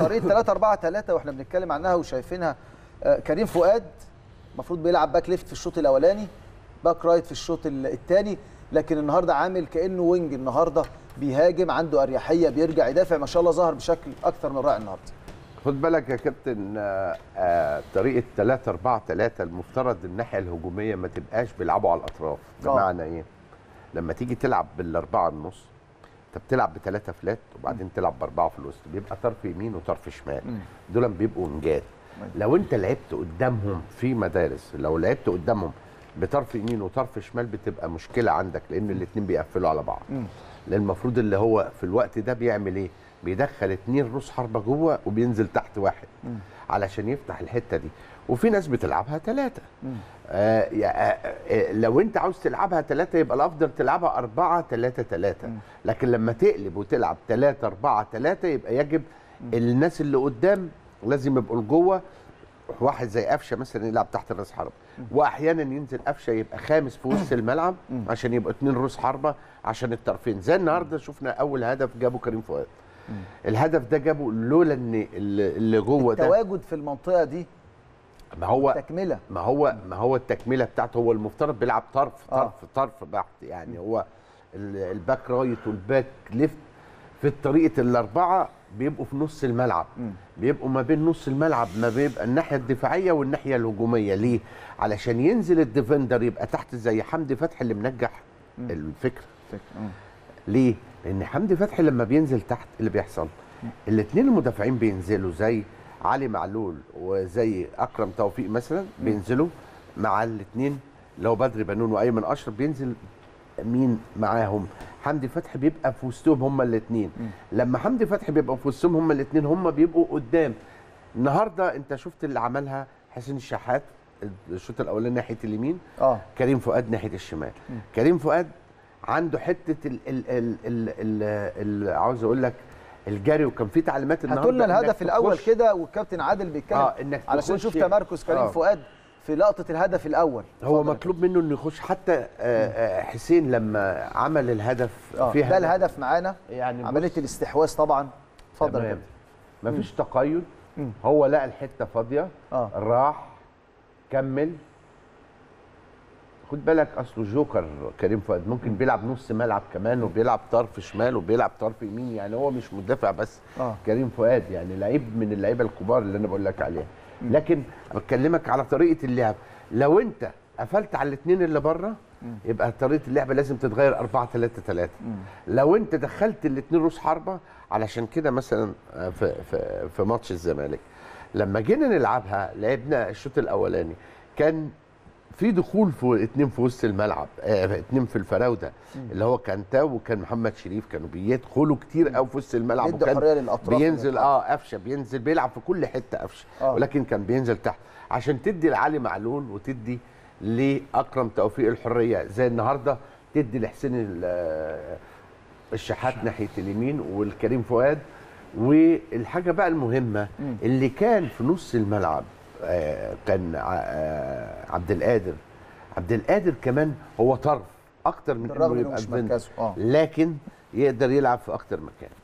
طريقه 3 4 3 واحنا بنتكلم عنها وشايفينها آه، كريم فؤاد المفروض بيلعب باك ليفت في الشوط الاولاني باك رايت في الشوط الثاني لكن النهارده عامل كانه وينج النهارده بيهاجم عنده اريحيه بيرجع يدافع ما شاء الله ظهر بشكل اكثر من رائع النهارده خد بالك يا كابتن آه، آه، طريقه 3 4 3 المفترض الناحيه الهجوميه ما تبقاش بيلعبوا على الاطراف آه. بمعنى ايه لما تيجي تلعب بالاربعه النص انت بتلعب بثلاثه فلات وبعدين تلعب باربعه في الوسط بيبقى طرف يمين وطرف شمال دول بيبقوا نجات لو انت لعبت قدامهم في مدارس لو لعبت قدامهم بطرف يمين وطرف شمال بتبقى مشكله عندك لان الاثنين بيقفلوا على بعض لان المفروض اللي هو في الوقت ده بيعمل ايه بيدخل اتنين روس حربه جوه وبينزل تحت واحد علشان يفتح الحته دي وفي ناس بتلعبها ثلاثه آه يا- آه آه لو انت عاوز تلعبها ثلاثه يبقى الافضل تلعبها أربعة ثلاثة ثلاثة لكن لما تقلب وتلعب ثلاثة أربعة ثلاثة يبقى يجب الناس اللي قدام لازم يبقوا لجوه واحد زي قفشه مثلا يلعب تحت الراس حربه واحيانا ينزل قفشه يبقى خامس في وسط الملعب عشان يبقى اتنين روس حربه عشان الطرفين زي النهارده شفنا اول هدف جابه كريم فؤاد الهدف ده جابه لولا ان اللي اللي جوه ده التواجد في المنطقه دي ما هو تكمله ما هو ما هو التكمله بتاعته هو المفترض بيلعب طرف آه. طرف طرف بحت يعني هو ال- الباك رايت والباك ليفت في طريقه الاربعه بيبقوا في نص الملعب بيبقوا ما بين نص الملعب ما بيبقى الناحيه الدفاعيه والناحيه الهجوميه ليه علشان ينزل الديفندر يبقى تحت زي حمدي فتحي اللي منجح الفكر ليه؟ لأن حمدي فتحي لما بينزل تحت اللي بيحصل الاثنين المدافعين بينزلوا زي علي معلول وزي أكرم توفيق مثلا بينزلوا مع الاثنين لو بدري بنون وأيمن أشرف بينزل مين معاهم؟ حمدي فتحي بيبقى في وسطهم هما الاثنين لما حمدي فتحي بيبقى في وسطهم هما الاثنين هما بيبقوا قدام النهارده انت شفت اللي عملها حسين الشحات الشوط الاولاني ناحيه اليمين اه كريم فؤاد ناحيه الشمال كريم فؤاد عنده حته ال ال ال ال ال ال عاوز اقول لك الجري وكان في تعليمات هاتوا لنا إنك الهدف الاول تخش- كده والكابتن عادل بيتكلم آه، إنك علشان تخش- نشوف تمركز كريم آه. فؤاد في لقطه الهدف الاول هو اتفضل يا مطلوب منه انه يخش حتى آه، آه، حسين لما عمل الهدف آه، في ده الهدف معانا يعني عمليه الاستحواذ طبعا اتفضل يا تمام كابتن مفيش تقيد هو لقى الحته فاضيه آه. راح كمل خد بالك اصله جوكر كريم فؤاد ممكن بيلعب نص ملعب كمان وبيلعب طرف شمال وبيلعب طرف يمين يعني هو مش مدافع بس آه. كريم فؤاد يعني لعيب من اللعيبه الكبار اللي انا بقول لك عليها لكن بكلمك على طريقه اللعب لو انت قفلت على الاثنين اللي بره يبقى طريقه اللعب لازم تتغير 4 3 3 لو انت دخلت الاثنين روس حربه علشان كده مثلا آه، في في في ماتش الزمالك لما جينا نلعبها لعبنا الشوط الاولاني كان في دخول في اتنين في وسط الملعب آه اتنين في الفراوده اللي هو كان تاو وكان محمد شريف كانوا بيدخلوا كتير قوي في وسط الملعب يدوا وكان حرية للأطراف بينزل والأطراف. اه قفشه بينزل بيلعب في كل حته قفشه آه. ولكن كان بينزل تحت عشان تدي لعلي معلول وتدي لاكرم توفيق الحريه زي النهارده تدي لحسين ال- آه، الشحات ناحيه اليمين والكريم فؤاد والحاجه بقى المهمه اللي كان في نص الملعب آه، كان ع- آه، عبد القادر عبد القادر كمان هو طرف اكتر من بالرغم انه إنه يبقى مش ديفندر. مركزه، آه. لكن يقدر يلعب في اكتر مكان